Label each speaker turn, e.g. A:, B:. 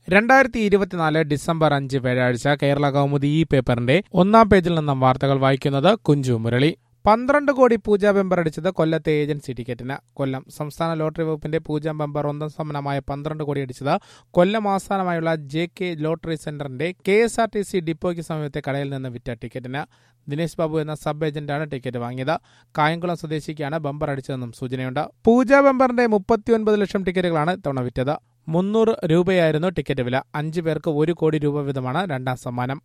A: രണ്ടായിരത്തി ഇരുപത്തിനാല് ഡിസംബർ അഞ്ച് വ്യാഴാഴ്ച കേരള കൗമുദി ഈ പേപ്പറിന്റെ ഒന്നാം പേജിൽ നിന്നും വാർത്തകൾ വായിക്കുന്നത് കുഞ്ചു മുരളി പന്ത്രണ്ട് കോടി പൂജാ ബെമ്പർ അടിച്ചത് കൊല്ലത്തെ ഏജൻസി ടിക്കറ്റിന് കൊല്ലം സംസ്ഥാന ലോട്ടറി വകുപ്പിന്റെ പൂജാ ബെമ്പർ ഒന്നാം സമ്മാനമായ പന്ത്രണ്ട് കോടി അടിച്ചത് കൊല്ലം ആസ്ഥാനമായുള്ള ജെ കെ ലോട്ടറി സെന്ററിന്റെ K S R T C ഡിപ്പോയ്ക്ക് സമീപത്തെ കടയിൽ നിന്ന് വിറ്റ ടിക്കറ്റിന് ദിനേശ് ബാബു എന്ന സബ് ഏജന്റാണ് ടിക്കറ്റ് വാങ്ങിയത് കായംകുളം സ്വദേശിക്കാണ് ബമ്പർ അടിച്ചതെന്നും സൂചനയുണ്ട് പൂജാ ബെമ്പറിന്റെ മുപ്പത്തിയൊൻപത് ലക്ഷം ടിക്കറ്റുകളാണ് ഇത്തവണ വിറ്റത് മുന്നൂറ് രൂപയായിരുന്നു ടിക്കറ്റ് വില അഞ്ചു പേർക്ക് ഒരു കോടി രൂപ വീതമാണ് രണ്ടാം സമ്മാനം